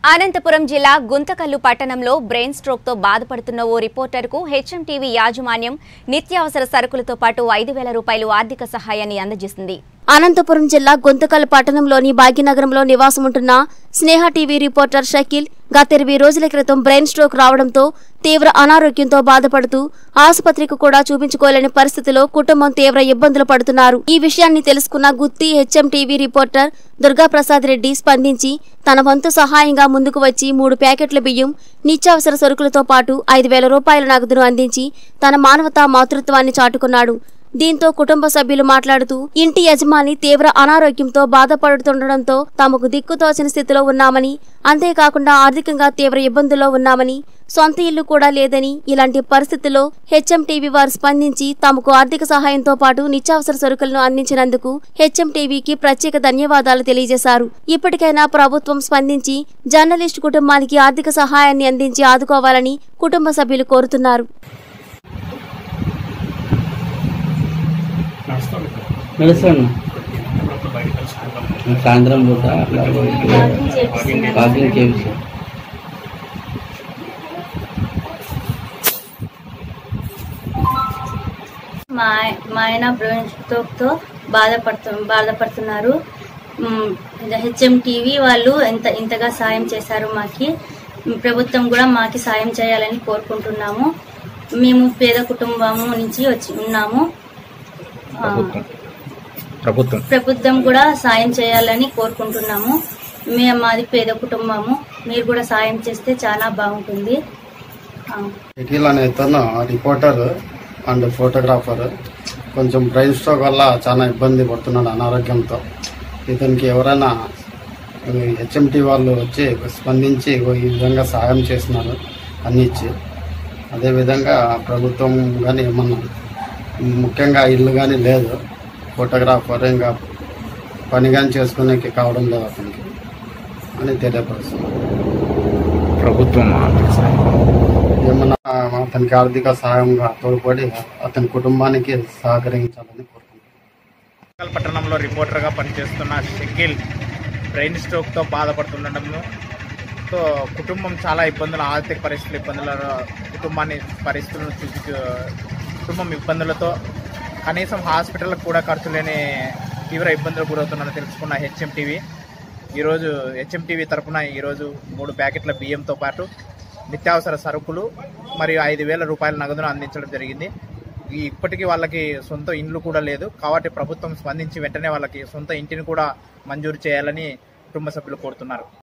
అనంతపురం జిల్లా గుంతకల్లు పట్టణంలో brain stroke తో బాధపడుతున్న ఓ రిపోర్టర్కు హెచ్ఎం టీవీ యాజమాన్యం నిత్యావసర సరుకులతో పాటు ఐదు వేల రూపాయలు ఆర్థిక సహాయాన్ని అందజేసింది అనంతపురం జిల్లా గొంతకల్ పట్టణంలోని భాగ్యనగరంలో నివాసముంటున్న స్నేహ టీవీ రిపోర్టర్ షకీల్ గత ఇరవై రోజుల క్రితం బ్రెయిన్ స్ట్రోక్ రావడంతో తీవ్ర అనారోగ్యంతో బాధపడుతూ ఆసుపత్రికి కూడా చూపించుకోలేని పరిస్థితిలో కుటుంబం తీవ్ర ఇబ్బందులు పడుతున్నారు ఈ విషయాన్ని తెలుసుకున్న Gooty HM TV reporter Durgaprasad Reddy స్పందించి తన వంతు సహాయంగా ముందుకు వచ్చి మూడు ప్యాకెట్ల బియ్యం నిత్యావసర సరుకులతో పాటు ఐదు వేల రూపాయల నగదును అందించి తన మానవతా మాతృత్వాన్ని చాటుకున్నాడు దీంతో కుటుంబ సభ్యులు మాట్లాడుతూ ఇంటి యజమాని తీవ్ర అనారోగ్యంతో బాధపడుతుండటంతో తమకు దిక్కుతోచని స్థితిలో ఉన్నామని అంతేకాకుండా ఆర్థికంగా తీవ్ర ఇబ్బందుల్లో ఉన్నామని సొంత ఇల్లు కూడా లేదని ఇలాంటి పరిస్థితుల్లో హెచ్ఎం టీవీ వారు స్పందించి తమకు ఆర్థిక సహాయంతో పాటు నిత్యావసర సరుకులను అందించినందుకు హెచ్ఎం టీవీకి ప్రత్యేక ధన్యవాదాలు తెలియజేశారు ఇప్పటికైనా ప్రభుత్వం స్పందించి జర్నలిస్ట్ కుటుంబానికి ఆర్థిక సహాయాన్ని అందించి ఆదుకోవాలని కుటుంబ సభ్యులు కోరుతున్నారు నడుస్తాను సాయంత్రం పూట అట్లా వాకింగ్ చేపిస్తాను మా ఆయ- మా ఆయన బ్రెయిన్ స్ట్రోక్తో బాధపడుతు బాధపడుతున్నారు మ్, హెచ్ఎం టీవీ వాళ్ళు ఎంత ఇంతగా సాయం చేశారు మాకి మ్, ప్రభుత్వం కూడా మాకి సాయం చేయాలని కోరుకుంటున్నాము మేము పేద కుటుంబము నుంచి వచ్చి ఉన్నాము ఆ, ప్రభుత్వం ప్రభుత్వం కూడా సాయం చేయాలని కోరుకుంటున్నాము మేము మాది పేద కుటుంబము మీరు కూడా సాయం చేస్తే చాలా బాగుంటుంది ఆ. నిఖిల్ అనే ఇతను రిపోర్టర్ అండ్ ఫోటోగ్రాఫర్ కొంచెం బ్రెయిన్ స్ట్రోక్ వల్ల చాలా ఇబ్బంది పడుతున్నాడు అనారోగ్యంతో ఇతనికి ఎవరైనా హెచ్ఎంటి వాళ్ళు వచ్చి స్పందించి ఈ విధంగా సహాయం చేస్తున్నారు అన్ని ఇచ్చి అదేవిధంగా ప్రభుత్వం కానీ ఏమన్నా ముఖ్యంగా ఇల్లు కానీ లేదు ఫోటోగ్రాఫర్ ఇంకా పని కానీ చేసుకునేకి కావడం లేదు అతనికి అని తెలియపరుస్తుంది ప్రభుత్వం ఏమన్నా అతనికి ఆర్థిక సహాయంగా తోడ్పడి అతని కుటుంబానికి సహకరించాలని కోరుకుంటున్నాను ఉప్పల్ పట్టణంలో రిపోర్టర్గా పనిచేస్తున్న షకీల్ బ్రెయిన్ స్ట్రోక్తో బాధపడుతుండటంతో తో కుటుంబం చాలా ఇబ్బందులు ఆర్థిక పరిస్థితులు ఇబ్బందుల కుటుంబాన్ని పరిస్థితులను చూసి కుటుంబం ఇబ్బందులతో కనీసం హాస్పిటల్కి కూడా ఖర్చు లేని తీవ్ర ఇబ్బందులు గురవుతున్నారని తెలుసుకున్న హెచ్ఎం టీవీ ఈరోజు హెచ్ఎం టీవీ తరఫున ఈరోజు మూడు ప్యాకెట్ల బియ్యంతో పాటు నిత్యావసర సరుకులు మరియు ఐదు వేల రూపాయల నగదును అందించడం జరిగింది ఈ ఇప్పటికీ వాళ్ళకి సొంత ఇండ్లు కూడా లేదు కాబట్టి ప్రభుత్వం స్పందించి వెంటనే వాళ్ళకి సొంత ఇంటిని కూడా మంజూరు చేయాలని కుటుంబ సభ్యులు కోరుతున్నారు